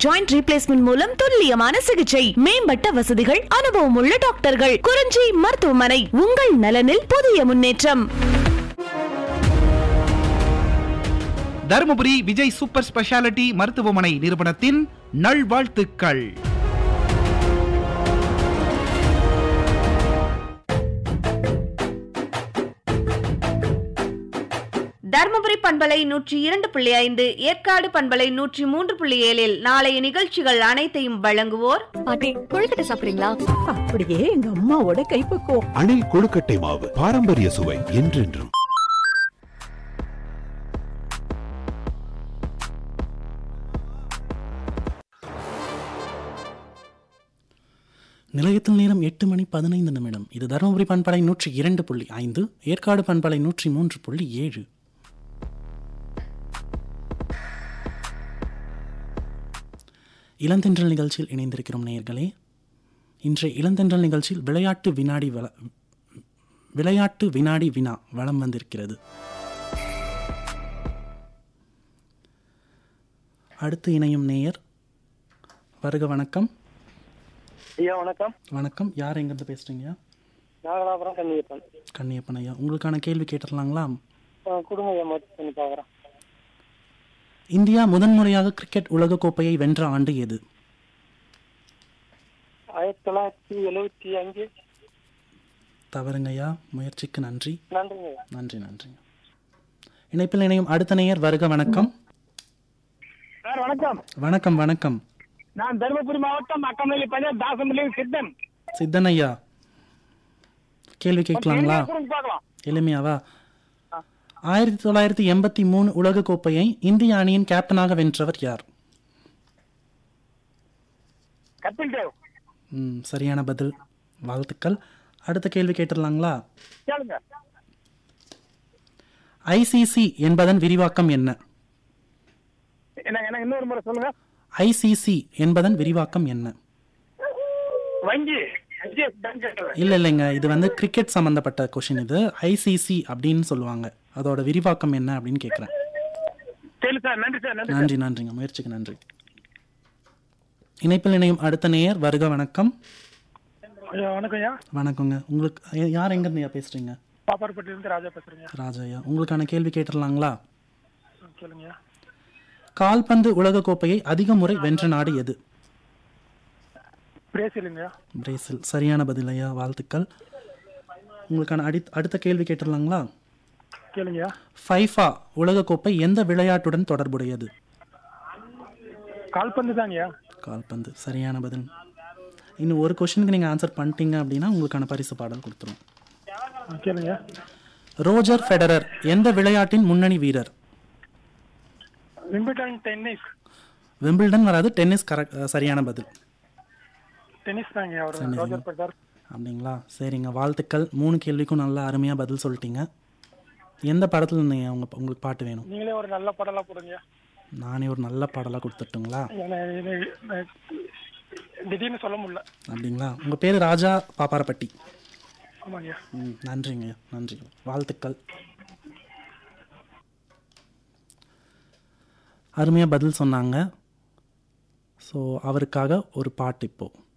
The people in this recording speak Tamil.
ஜாயிண்ட் ரீப்ளேஸ்மெண்ட் மூலம் துல்லியமான சிகிச்சை மேம்பட்ட வசதிகள் அனுபவம் உள்ள டாக்டர்கள் குறிஞ்சி மருத்துவமனை உங்கள் நலனில் புதிய முன்னேற்றம் தருமபுரி விஜய் சூப்பர் ஸ்பெஷாலிட்டி மருத்துவமனை நிறுவனத்தின் நல்வாழ்த்துக்கள் தர்மபுரி பண்பலை நூற்றி இரண்டு புள்ளி ஐந்து ஏற்காடு பண்பலை நூற்றி மூன்று புள்ளி ஏழில் நாளைய நிகழ்ச்சிகள் அனைத்தையும் வழங்குவோர் பாட்டி கொழுக்கட்டை சாப்பிடுறீங்களா அப்படியே எங்க அம்மாவோட கைப்பக்குவம் அணில் கொழுக்கட்டை மாவு பாரம்பரிய சுவை என்றென்றும் நிலையத்தில் நேரம் எட்டு மணி பதினைந்து நிமிடம் இது தருமபுரி பண்பலை நூற்றி இரண்டு புள்ளி ஐந்து ஏற்காடு பண்பலை நூற்றி மூன்று புள்ளி ஏழு இளந்தென்றல் நிகழ்ச்சியில் இணைந்திருக்கிறோம் நேயர்களே இன்றைய இளந்தென்றல் நிகழ்ச்சியில் விளையாட்டு வினாடி வள விளையாட்டு வினாடி வினா வளம் வந்திருக்கிறது அடுத்து இணையும் நேயர் வருக வணக்கம் ஐயா வணக்கம் வணக்கம் யார் எங்கிருந்து பேசுறீங்க நாகலாபுரம் கன்னியப்பன் கண்ணியப்பன் ஐயா உங்களுக்கான கேள்வி கேட்டுடலாங்களா ஆ, கொடுங்க ஐயா முயற்சி பண்ணி பார்க்குறேன் இந்தியா முதன்முறையாக கிரிக்கெட் உலகக்கோப்பையை வென்ற ஆண்டு எது ஆயிரத்தி தொள்ளாயிரத்தி எழுவத்தி அஞ்சு தவறுங்க ஐயா முயற்சிக்கு நன்றி நன்றிங்க ஐயா நன்றி நன்றிங்க இணைப்பில் இணையும் அடுத்த நேயர் வருக வணக்கம் சார் வணக்கம் வணக்கம் வணக்கம் நான் தருமபுரி மாவட்டம் அக்கமல்லி பஞ்சாப் தாசமல்லி சித்தன் சித்தன் ஐயா கேள்வி கேட்கலாங்களா கொடுங்க பார்க்கலாம் எளிமையாவா ஆயிரத்தி தொள்ளாயிரத்தி எண்பத்தி மூணு உலகக்கோப்பையை இந்திய அணியின் கேப்டனாக வென்றவர் யார் கபில் தேவ் ம், சரியான பதில் வாழ்த்துக்கள் அடுத்த கேள்வி கேட்டுடலாங்களா கேளுங்க ஐசிசி என்பதன் விரிவாக்கம் என்ன என்ன எனக்கு இன்னொரு முறை சொல்லுங்க ஐசிசி என்பதன் விரிவாக்கம் என்ன வங்கி HDFC bank கேட்கல. இல்ல இல்லைங்க இது வந்து கிரிக்கெட் சம்பந்தப்பட்ட கொஷின் இது ஐசிசி அப்படின்னு சொல்லுவாங்க அதோட விரிவாக்கம் என்ன அப்படின்னு கேட்குறேன் சரி சார் நன்றி சார் நன்றி நன்றி நன்றிங்க முயற்சிக்கு நன்றி இணைப்பில் இணையும் அடுத்த நேயர் வருக வணக்கம் ஐயா வணக்கம் ஐயா வணக்கங்க உங்களுக்கு யா- யார் எங்கேருந்து ஐயா பேசுறீங்க பாப்பார்பட்டியிலிருந்து ராஜா பேசுறேங்க ராஜையா உங்களுக்கான கேள்வி கேட்டுடலாங்களா சொல்லுங்க ஐயா கால்பந்து உலகக்கோப்பையை அதிக முறை வென்ற நாடு எது பிரேசிலுங்க பிரேசில் சரியான பதில் ஐயா வாழ்த்துக்கள் உங்களுக்கான அடி அடுத்த கேள்வி கேட்டுடலாங்களா கேளுங்க ஃபைஃபா உலகக்கோப்பை எந்த விளையாட்டுடன் தொடர்புடையது கால்பந்து தாங்கய்யா கால்பந்து சரியான பதில் இன்னும் ஒரு கொஷனுக்கு நீங்கள் ஆன்சர் பண்ணிட்டீங்க அப்படின்னா உங்களுக்கான பரிசு பாடல் கொடுத்துருவோம் கேளுங்க ரோஜர் ஃபெடரர் எந்த விளையாட்டின் முன்னணி வீரர் விம்பிள்டன் டென்னிஸ் விம்பிள்டன் வராது டென்னிஸ் கரெக்ட் சரியான பதில் டென்னிஸ் தாங்க அவர் ரோஜர் பெடர் அப்படிங்களா சரிங்க வாழ்த்துக்கள் மூணு கேள்விக்கும் நல்லா அருமையாக பதில் சொல்லிட்டீங்க எந்த படத்தில் நீங்கள் உங்க உங்களுக்கு பாட்டு வேணும் நீங்களே ஒரு நல்ல படம்லாம் போடுங்க நானே ஒரு நல்ல பாடலாக கொடுத்துட்டுங்களா எனக்கு- எனக்கு- எனக்கு திடீர்னு சொல்ல முடியல அப்படிங்களா உங்கள் பேர் ராஜா பாப்பாரப்பட்டி ஆமாங்கய்யா ம் நன்றிங்க நன்றி வாழ்த்துக்கள் அருமையாக பதில் சொன்னாங்க ஸோ அவருக்காக ஒரு பாட்டு இப்போது